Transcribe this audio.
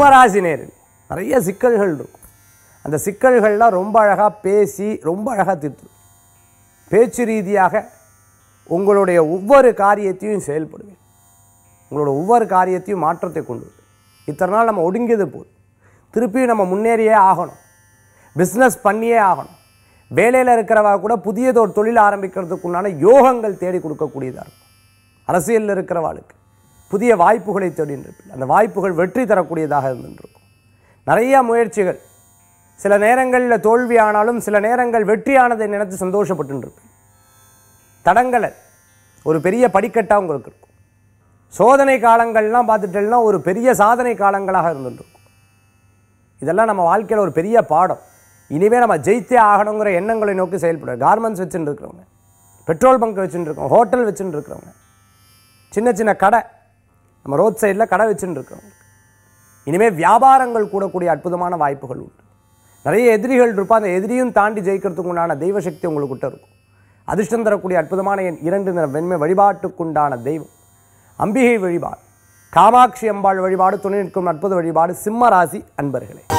சிம்மராசி நேரில் நிறைய சிக்கல்கள் இருக்கும் அந்த சிக்கல்கள்லாம் ரொம்ப அழகாக பேசி ரொம்ப அழகாக தீர்த்து பேச்சு ரீதியாக உங்களுடைய ஒவ்வொரு காரியத்தையும் செயல்படுவீங்க உங்களோட ஒவ்வொரு காரியத்தையும் மாற்றத்தை கொண்டு வருது இத்தனை நாள் நம்ம ஒடுங்கியது போதும் திருப்பியும் நம்ம முன்னேறியே ஆகணும் பிஸ்னஸ் பண்ணியே ஆகணும் வேலையில் இருக்கிறவா கூட புதியது ஒரு தொழில் ஆரம்பிக்கிறதுக்கு உண்டான யோகங்கள் தேடி கொடுக்கக்கூடியதாக இருக்கும் அரசியலில் இருக்கிறவாளுக்கு புதிய வாய்ப்புகளை தேடின்னு இருப்பீங்க அந்த வாய்ப்புகள் வெற்றி தரக்கூடியதாக இருந்துருக்கும் நிறைய முயற்சிகள் சில நேரங்களில் தோல்வி ஆனாலும் சில நேரங்கள் வெற்றியானதை நினைத்து சந்தோஷப்பட்டு இருப்பீங்க தடங்களை ஒரு பெரிய படிக்கட்டாக உங்களுக்கு இருக்கும் சோதனை காலங்கள்லாம் பார்த்துட்டேன்னா ஒரு பெரிய சாதனை காலங்களாக இருந்துட்டு இருக்கும் இதெல்லாம் நம்ம வாழ்க்கையில் ஒரு பெரிய பாடம் இனிமேல் நம்ம ஜெயித்தே ஆகணுங்கிற எண்ணங்களை நோக்கி செயல்படுற கார்மெண்ட்ஸ் வச்சுட்டு இருக்கிறவங்க பெட்ரோல் பங்க் வச்சுட்டு இருக்கவங்க ஹோட்டல் வச்சுட்டு இருக்கிறவங்க சின்ன சின்ன கடை நம்ம ரோட் சைடில் கடை வச்சுட்டு இருக்கிறவங்க இனிமேல் வியாபாரங்கள் கூடக்கூடிய அற்புதமான வாய்ப்புகள் உண்டு நிறைய எதிரிகள் இருப்பா அந்த எதிரியும் தாண்டி ஜெயிக்கிறதுக்கு உண்டான தெய்வ சக்தி உங்களுக்கிட்ட இருக்கும் அதிர்ஷ்டம் தரக்கூடிய அற்புதமான எண் இரண்டு நிற வெண்மை வழிபாட்டுக்குண்டான தெய்வம் அம்பிகை வழிபாடு காமாட்சி அம்பாள் வழிபாடு துணை நிற்கும் அற்புத வழிபாடு சிம்ம ராசி அன்பர்களே